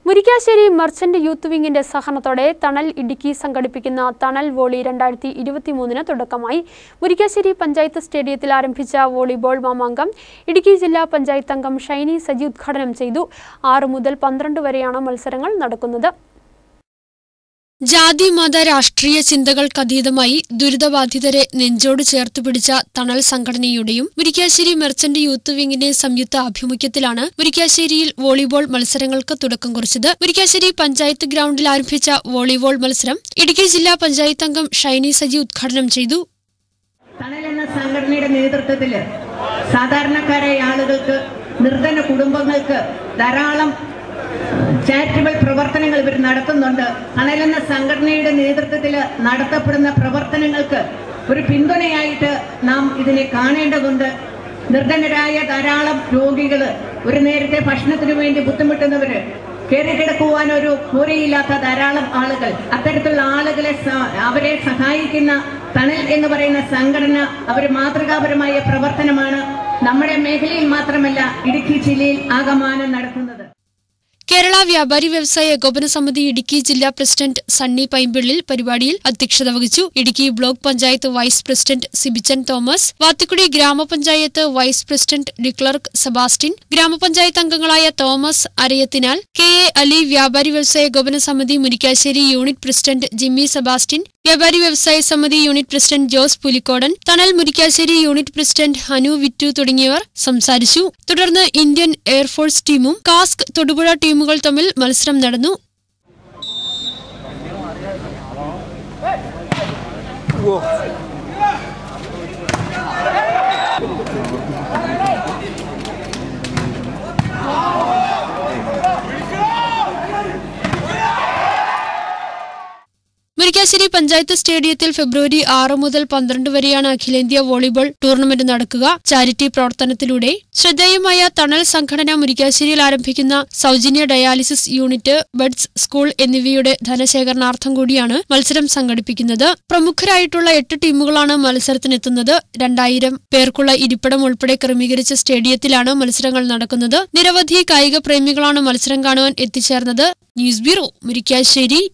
Murickassery merchant youth വിങ്ങിന്റെ സഹകരണത്തോടെ തണൽ ഇടുക്കി സംഘടിപ്പിക്കുന്ന തണൽ വോളി രണ്ടായിരത്തി ഇരുപത്തിമൂന്നിന് തുടക്കമായി മുരിക്കാശ്ശേരി പഞ്ചായത്ത് സ്റ്റേഡിയത്തിൽ ആരംഭിച്ച വോളിബോൾ മാമാങ്കം ഇടുക്കി ജില്ലാ പഞ്ചായത്ത് അംഗം ഷൈനി സജി ഉദ്ഘാടനം ചെയ്തു ആറ് മുതൽ പന്ത്രണ്ട് വരെയാണ് മത്സരങ്ങൾ നടക്കുന്നത് ജാതി മത രാഷ്ട്രീയ ചിന്തകൾക്കതീതമായി ദുരിതബാധിതരെ നെഞ്ചോട് ചേർത്ത് പിടിച്ച തണൽ സംഘടനയുടെയും മുരിക്കാശ്ശേരി മെർച്ചന്റ് യൂത്ത് വിങ്ങിന്റെ സംയുക്ത ആഭിമുഖ്യത്തിലാണ് മുരിക്കാശ്ശേരിയിൽ വോളിബോൾ മത്സരങ്ങൾക്ക് തുടക്കം കുറിച്ചത് മുരിക്കാശ്ശേരി പഞ്ചായത്ത് ഗ്രൗണ്ടിൽ ആരംഭിച്ച വോളിബോൾ മത്സരം ഇടുക്കി ജില്ലാ പഞ്ചായത്ത് അംഗം ഷൈനി സജി ഉദ്ഘാടനം ചെയ്തു തണൽ എന്ന സംഘടനയുടെ നേതൃത്വത്തിൽ സാധാരണക്കാരായ ആളുകൾക്ക് നിർധന കുടുംബങ്ങൾക്ക് ധാരാളം ചാരിറ്റബിൾ പ്രവർത്തനങ്ങൾ ഇവർ നടത്തുന്നുണ്ട് തണൽ എന്ന സംഘടനയുടെ നേതൃത്വത്തിൽ നടത്തപ്പെടുന്ന പ്രവർത്തനങ്ങൾക്ക് ഒരു പിന്തുണയായിട്ട് നാം ഇതിനെ കാണേണ്ടതുണ്ട് നിർധനരായ ധാരാളം രോഗികൾ ഒരു നേരത്തെ ഭക്ഷണത്തിന് വേണ്ടി ബുദ്ധിമുട്ടുന്നവര് കയറിക്കിടക്കുവാൻ ഒരു കൂരയില്ലാത്ത ധാരാളം ആളുകൾ അത്തരത്തിലുള്ള ആളുകളെ സ- അവരെ സഹായിക്കുന്ന തണൽ എന്ന് പറയുന്ന സംഘടന അവർ മാതൃകാപരമായ പ്രവർത്തനമാണ് നമ്മുടെ മേഖലയിൽ മാത്രമല്ല ഇടുക്കി ജില്ലയിൽ ആകമാനം നടത്തുന്നത് കേരള വ്യാപാരി വ്യവസായ ഏകോപന സമിതി ഇടുക്കി ജില്ലാ പ്രസിഡന്റ് സണ്ണി പൈമ്പിള്ളിൽ പരിപാടിയിൽ അധ്യക്ഷത വഹിച്ചു Idukki block panchayat vice president Sibichan Thomas Vathikudy ഗ്രാമപഞ്ചായത്ത് വൈസ് പ്രസിഡന്റ് ഡിക്ലർക്ക് സെബാസ്റ്റിൻ ഗ്രാമപഞ്ചായത്ത് അംഗങ്ങളായ തോമസ് അരയത്തിനാൽ കെ എ അലി വ്യാപാരി വ്യവസായ ഏകോപന സമിതി മുരിക്കാശ്ശേരി യൂണിറ്റ് പ്രസിഡന്റ് ജിമ്മി സെബാസ്റ്റിൻ വ്യാപാരി വ്യവസായ സമിതി യൂണിറ്റ് പ്രസിഡന്റ് ജോസ് പുലിക്കോടൻ തണൽ മുരിക്കാശ്ശേരി യൂണിറ്റ് പ്രസിഡന്റ് ഹനു വിറ്റു തുടങ്ങിയവർ സംസാരിച്ചു തുടർന്ന് ഇന്ത്യൻ എയർഫോഴ്സ് ടീമും കാസ്ക് തൊടുപുഴ ടീമുകൾ തമ്മിൽ മത്സരം നടന്നു മുരിക്കാശ്ശേരി പഞ്ചായത്ത് സ്റ്റേഡിയത്തിൽ ഫെബ്രുവരി ആറ് മുതൽ പന്ത്രണ്ട് വരെയാണ് അഖിലേന്ത്യാ വോളിബോൾ ടൂർണമെന്റ് നടക്കുക ചാരിറ്റി പ്രവർത്തനത്തിലൂടെ ശ്രദ്ധേയമായ തണൽ സംഘടന മുരിക്കാശ്ശേരിയിൽ ആരംഭിക്കുന്ന സൗജന്യ ഡയാലിസിസ് യൂണിറ്റ് ബഡ്സ് സ്കൂൾ എന്നിവയുടെ ധനശേഖരണാർത്ഥം കൂടിയാണ് മത്സരം സംഘടിപ്പിക്കുന്നത് പ്രമുഖരായിട്ടുള്ള എട്ട് ടീമുകളാണ് മത്സരത്തിനെത്തുന്നത് രണ്ടായിരം പേർക്കുള്ള ഇരിപ്പിടം ഉൾപ്പെടെ ക്രമീകരിച്ച സ്റ്റേഡിയത്തിലാണ് മത്സരങ്ങൾ നടക്കുന്നത് നിരവധി കായിക പ്രേമികളാണ് മത്സരം കാണുവാൻ എത്തിച്ചേർന്നത് ന്യൂസ് ബ്യൂറോ മുരിക്കാശ്ശേരി